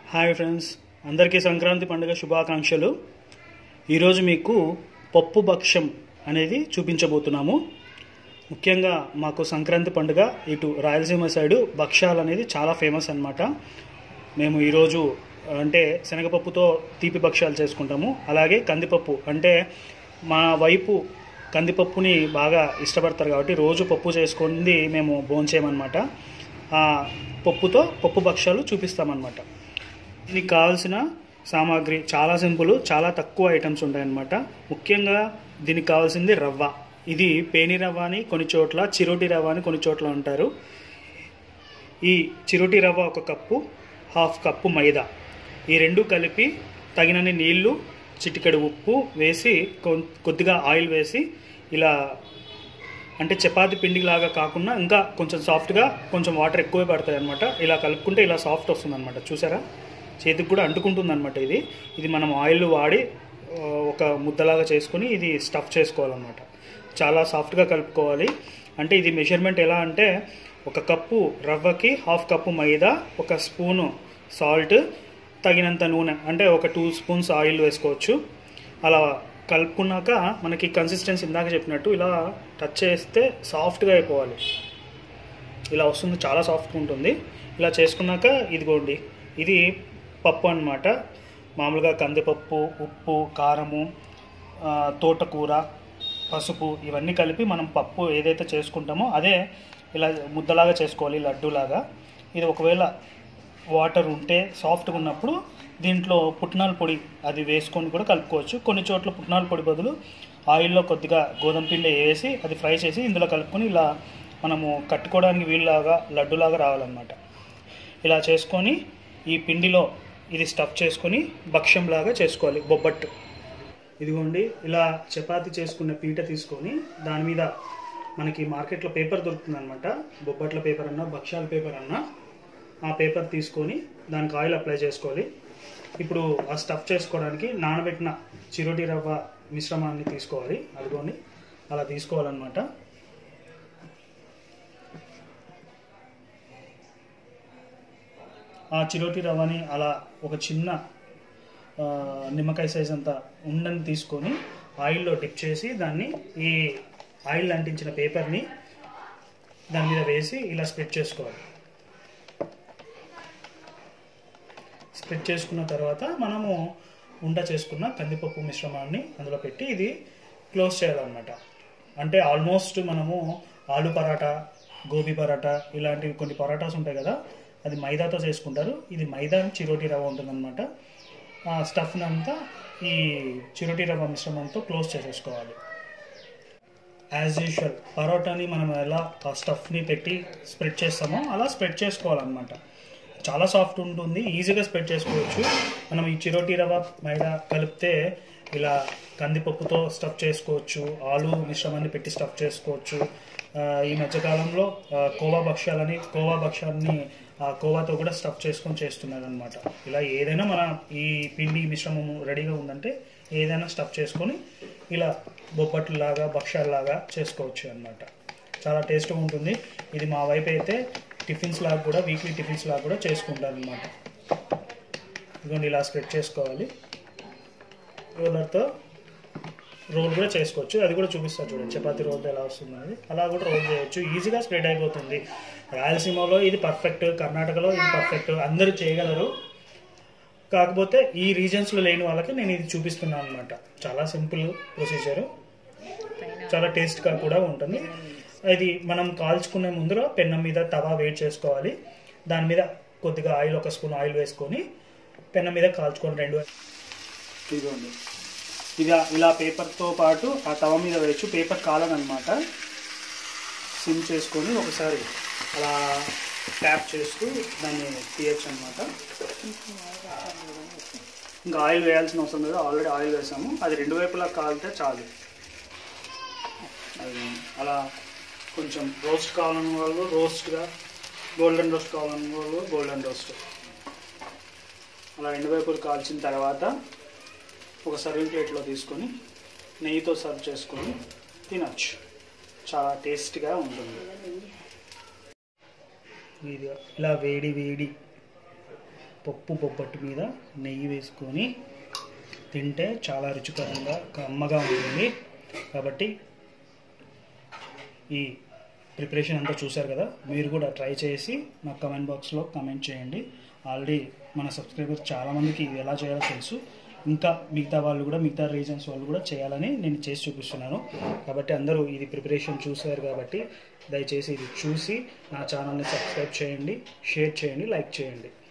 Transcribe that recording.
hi friends అందరికీ సంక్రాంతి పండుగ శుభాకాంక్షలు ఈరోజు మీకు పప్పు భక్ష్యం అనేది చూపించబోతున్నాము ముఖ్యంగా మాకు సంక్రాంతి పండుగ ఇటు రాయలసీమ సైడు భక్ష్యాలు అనేది చాలా ఫేమస్ అన్నమాట మేము ఈరోజు అంటే శనగపప్పుతో తీపి భక్ష్యాలు చేసుకుంటాము అలాగే కందిపప్పు అంటే మా వైపు కందిపప్పుని బాగా ఇష్టపడతారు కాబట్టి రోజు పప్పు చేసుకుంది మేము భోంచేయమన్నమాట ఆ పప్పుతో పప్పు భక్ష్యాలు చూపిస్తామన్నమాట దీనికి కావాల్సిన సామాగ్రి చాలా సింపుల్ చాలా తక్కువ ఐటమ్స్ ఉంటాయన్నమాట ముఖ్యంగా దీనికి కావాల్సింది రవ్వ ఇది పేని రవ్వ అని కొన్ని చోట్ల చిరోటి రవ్వ అని కొన్ని చోట్ల అంటారు ఈ చిరోటి రవ్వ ఒక కప్పు హాఫ్ కప్పు మైదా ఈ రెండు కలిపి తగినన్ని నీళ్లు చిటికెడు ఉప్పు వేసి కొం- కొద్దిగా ఆయిల్ వేసి ఇలా అంటే చపాతి పిండి లాగా కాకుండా ఇంకా కొంచెం సాఫ్ట్గా కొంచెం వాటర్ ఎక్కువే పడతాయి అనమాట ఇలా కలుపుకుంటే ఇలా సాఫ్ట్ వస్తుంది అనమాట చూసారా చేతికి కూడా అంటుకుంటుంది అనమాట ఇది ఇది మనం ఆయిల్ వాడి ఆ, ఒక ముద్దలాగా చేసుకొని ఇది స్టఫ్ చేసుకోవాలన్నమాట చాలా సాఫ్ట్గా కలుపుకోవాలి అంటే ఇది మెజర్మెంట్ ఎలా అంటే ఒక కప్పు రవ్వకి హాఫ్ కప్పు మైదా ఒక స్పూను సాల్ట్ తగినంత నూనె అంటే ఒక టూ స్పూన్స్ ఆయిల్ వేసుకోవచ్చు అలా కలుపుకున్నాక మనకి కన్సిస్టెన్సీ ఇందాక చెప్పినట్టు ఇలా టచ్ చేస్తే సాఫ్ట్గా అయిపోవాలి ఇలా వస్తుంది చాలా సాఫ్ట్గా ఉంటుంది ఇలా చేసుకున్నాక ఇదిగోండి ఇది పప్పు అన్నమాట మామూలుగా కందిపప్పు ఉప్పు కారము ఆ, తోటకూర పసుపు ఇవన్నీ కలిపి మనం పప్పు ఏదైతే చేసుకుంటామో అదే ఇలా ముద్దలాగా చేసుకోవాలి లడ్డూలాగా ఇది ఒకవేళ వాటర్ ఉంటే సాఫ్ట్గా ఉన్నప్పుడు దీంట్లో పుట్నాల పొడి అది వేసుకొని కూడా కలుపుకోవచ్చు కొన్ని చోట్ల పుట్నాల పొడి బదులు ఆయిల్లో కొద్దిగా గోధుమ పిండి వేసి అది ఫ్రై చేసి ఇందులో కలుపుకొని ఇలా మనము కట్టుకోవడానికి వీలులాగా లడ్డులాగా రావాలన్నమాట ఇలా చేసుకొని ఈ పిండిలో ఇది స్టఫ్ చేసుకొని భక్ష్యంలాగా చేసుకోవాలి బొబ్బట్టు ఇదిగోండి ఇలా చపాతి చేసుకున్న పీట తీసుకొని దాని మీద మనకి మార్కెట్లో పేపర్ దొరుకుతుంది అనమాట బొబ్బట్ల పేపర్ అన్నా భక్ష్యాల పేపర్ అన్నా ఆ పేపర్ తీసుకొని దానికి ఆయిల్ అప్లై చేసుకోవాలి ఇప్పుడు ఆ స్టఫ్ చేసుకోవడానికి నానబెట్టిన చిరోటి రవ్వ మిశ్రమాన్ని తీసుకోవాలి అదిగోండి అలా తీసుకోవాలన్నమాట ఆ చిరోటి రవ్వని అలా ఒక చిన్న ఆ, నిమ్మకాయ సైజ్ అంత ఉండని తీసుకొని ఆయిల్లో డిప్ చేసి దాన్ని ఈ ఆయిల్ అంటించిన పేపర్ని దాని మీద వేసి ఇలా స్ప్రెడ్ చేసుకోవాలి స్ప్రెడ్ చేసుకున్న తర్వాత మనము ఉండ చేసుకున్న కందిపప్పు మిశ్రమాన్ని అందులో పెట్టి ఇది క్లోజ్ చేయాలన్నమాట అంటే ఆల్మోస్ట్ మనము ఆలు పరాటా గోబీ పరాటా ఇలాంటివి కొన్ని పరాటాస్ ఉంటాయి కదా అది మైదాతో చేసుకుంటారు ఇది మైదా చిరోటి రవ్వ ఉంటుందన్నమాట ఆ స్టఫ్ని అంతా ఈ చిరోటి రవ్వ మిశ్రమంతో క్లోజ్ చేసేసుకోవాలి యాజ్ యూజువల్ పరోటాని మనం ఎలా ఆ స్టఫ్ని పెట్టి స్ప్రెడ్ చేస్తామో అలా స్ప్రెడ్ చేసుకోవాలన్నమాట చాలా సాఫ్ట్ ఉంటుంది ఈజీగా స్ప్రెడ్ చేసుకోవచ్చు మనం ఈ చిరోటి రవ్వ మైదా కలిపితే ఇలా కందిపప్పుతో స్టఫ్ చేసుకోవచ్చు ఆలు మిశ్రమాన్ని పెట్టి స్టఫ్ చేసుకోవచ్చు ఆ, ఈ మధ్యకాలంలో ఆ, కోవా భక్ష్యాలని కోవా భక్ష్యాన్ని ఆ కోవాతో కూడా స్టఫ్ చేసుకొని చేస్తున్నారు అనమాట ఇలా ఏదైనా మన ఈ పిండి మిశ్రమము రెడీగా ఉందంటే ఏదైనా స్టఫ్ చేసుకొని ఇలా బొబ్బట్లులాగా భక్ష్యాలలాగా చేసుకోవచ్చు అన్నమాట చాలా టేస్ట్గా ఉంటుంది ఇది మా వైపు అయితే టిఫిన్స్ లాగా కూడా వీక్లీ టిఫిన్స్ లాగా కూడా చేసుకుంటారు అనమాట ఇదిగోండి ఇలా స్ప్రెడ్ చేసుకోవాలి రోలర్తో రోల్ కూడా చేసుకోవచ్చు అది కూడా చూపిస్తారు చూడండి చపాతీ రోల్ ఎలా వస్తుంది అనేది అలా కూడా రోల్ చేయొచ్చు ఈజీగా స్ప్రెడ్ అయిపోతుంది రాయలసీమలో ఇది పర్ఫెక్ట్ కర్ణాటకలో ఇది పర్ఫెక్ట్ అందరూ చేయగలరు కాకపోతే ఈ రీజన్స్లో లేని వాళ్ళకి నేను ఇది చూపిస్తున్నాను అనమాట చాలా సింపుల్ ప్రొసీజర్ చాలా టేస్ట్గా కూడా ఉంటుంది ఇది మనం కాల్చుకునే ముందర పెన్నం మీద తవా వేడి చేసుకోవాలి దాని మీద కొద్దిగా ఆయిల్ ఒక స్పూన్ ఆయిల్ వేసుకొని పెన్నం మీద కాల్చుకొని రెండు ఇదిగోండి ఇక ఇలా పేపర్తో పాటు ఆ తవ మీద వేయచ్చు పేపర్ కాలనమాట సిమ్ చేసుకొని ఒకసారి అలా ట్యాప్ చేస్తూ దాన్ని తీయచ్చు అనమాట ఇంకా ఆయిల్ వేయాల్సిన అవసరం లేదు ఆల్రెడీ ఆయిల్ వేసాము అది రెండు వైపులా కాలితే చాలు అది అలా కొంచెం రోస్ట్ కావాలన్న వాళ్ళు రోస్ట్గా గోల్డెన్ రోస్ట్ కావాలన్న వాళ్ళు గోల్డెన్ రోస్ట్ అలా రెండు వైపులు కాల్చిన తర్వాత ఒక సర్వింగ్ ప్లేట్లో తీసుకొని నెయ్యితో సర్వ్ చేసుకొని తినచ్చు చాలా టేస్ట్గా ఉంటుంది ఇది ఇలా వేడి వేడి పప్పు బొబ్బట్టు మీద నెయ్యి వేసుకొని తింటే చాలా రుచికరంగా కమ్మగా ఉంటుంది కాబట్టి ఈ ప్రిపరేషన్ అంతా చూశారు కదా మీరు కూడా ట్రై చేసి నాకు కమెంట్ బాక్స్లో కమెంట్ చేయండి ఆల్రెడీ మన సబ్స్క్రైబర్స్ చాలామందికి ఇది ఎలా చేయాలో తెలుసు ఇంకా మిగతా వాళ్ళు కూడా మిగతా రీజన్స్ వాళ్ళు కూడా చేయాలని నేను చేసి చూపిస్తున్నాను కాబట్టి అందరూ ఇది ప్రిపరేషన్ చూశారు కాబట్టి దయచేసి ఇది చూసి నా ఛానల్ని సబ్స్క్రైబ్ చేయండి షేర్ చేయండి లైక్ చేయండి